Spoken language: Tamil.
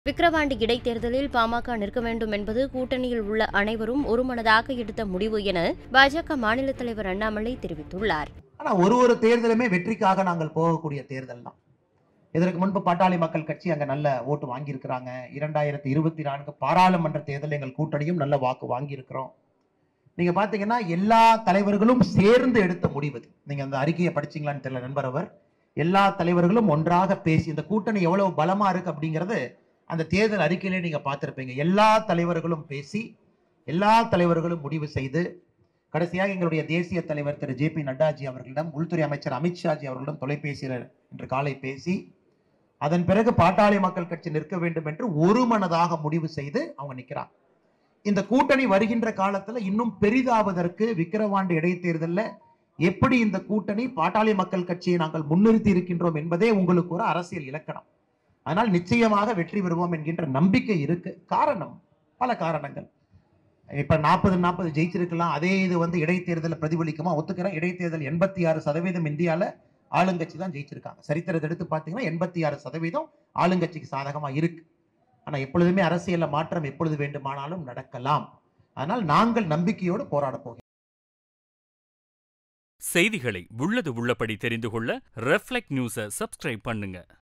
விக்கிரவாண்டி இடைத்தேர்தலில் பாமக நிற்க வேண்டும் என்பது கூட்டணியில் உள்ள அனைவரும் ஒருமனதாக எடுத்த முடிவு என பாஜக மாநில தலைவர் அண்ணாமலை தெரிவித்துள்ளார் ஆனா ஒரு ஒரு தேர்தலுமே வெற்றிக்காக நாங்கள் போகக்கூடிய தேர்தல் தான் இதற்கு முன்பு பாட்டாளி மக்கள் கட்சி அங்க நல்ல ஓட்டு வாங்கியிருக்கிறாங்க இரண்டாயிரத்தி இருபத்தி நான்கு பாராளுமன்ற தேர்தல் எங்கள் கூட்டணியும் நல்ல வாக்கு வாங்கியிருக்கிறோம் நீங்க பாத்தீங்கன்னா எல்லா தலைவர்களும் சேர்ந்து எடுத்த முடிவு இது. நீங்க அந்த அறிக்கையை படிச்சீங்களான்னு தெரியல நண்பர் அவர் எல்லா தலைவர்களும் ஒன்றாக பேசி இந்த கூட்டணி எவ்வளவு பலமா இருக்கு அப்படிங்கிறது அந்த தேர்தல் அறிக்கையிலே நீங்க பார்த்திருப்பீங்க எல்லா தலைவர்களும் பேசி எல்லா தலைவர்களும் முடிவு செய்து கடைசியாக எங்களுடைய தேசிய தலைவர் திரு ஜே பி நட்டாஜி அவர்களிடம் உள்துறை அமைச்சர் அமித்ஷாஜி அவர்களிடம் தொலைபேசியில் இன்று காலை பேசி அதன் பிறகு பாட்டாளி மக்கள் கட்சி நிற்க வேண்டும் என்று ஒரு மனதாக முடிவு செய்து அவங்க நிற்கிறாங்க இந்த கூட்டணி வருகின்ற காலத்துல இன்னும் பெரிதாவதற்கு விக்கிரவாண்டி இடைத்தேர்தல்ல எப்படி இந்த கூட்டணி பாட்டாளி மக்கள் கட்சியை நாங்கள் முன்னிறுத்தி இருக்கின்றோம் என்பதே உங்களுக்கு ஒரு அரசியல் இலக்கணம் அதனால் நிச்சயமாக வெற்றி பெறுவோம் என்கின்ற நம்பிக்கை இருக்கு காரணம் பல காரணங்கள் இப்ப நாற்பது நாற்பது ஜெயிச்சிருக்கலாம் அதே இது வந்து இடைத்தேர்தலில் பிரதிபலிக்குமா ஒத்துக்கிறேன் இடைத்தேர்தல் எண்பத்தி ஆறு சதவீதம் இந்தியால ஆளுங்கட்சி தான் ஜெயிச்சிருக்காங்க சரித்திரத்தை எடுத்து பார்த்தீங்கன்னா எண்பத்தி ஆறு சதவீதம் ஆளுங்கட்சிக்கு சாதகமா இருக்கு ஆனா எப்பொழுதுமே அரசியல்ல மாற்றம் எப்பொழுது வேண்டுமானாலும் நடக்கலாம் அதனால் நாங்கள் நம்பிக்கையோடு போராட போகிறோம் செய்திகளை உள்ளது உள்ளபடி தெரிந்து கொள்ள ரெஃப்ளெக்ட் நியூஸை சப்ஸ்கிரைப் பண்ணுங்க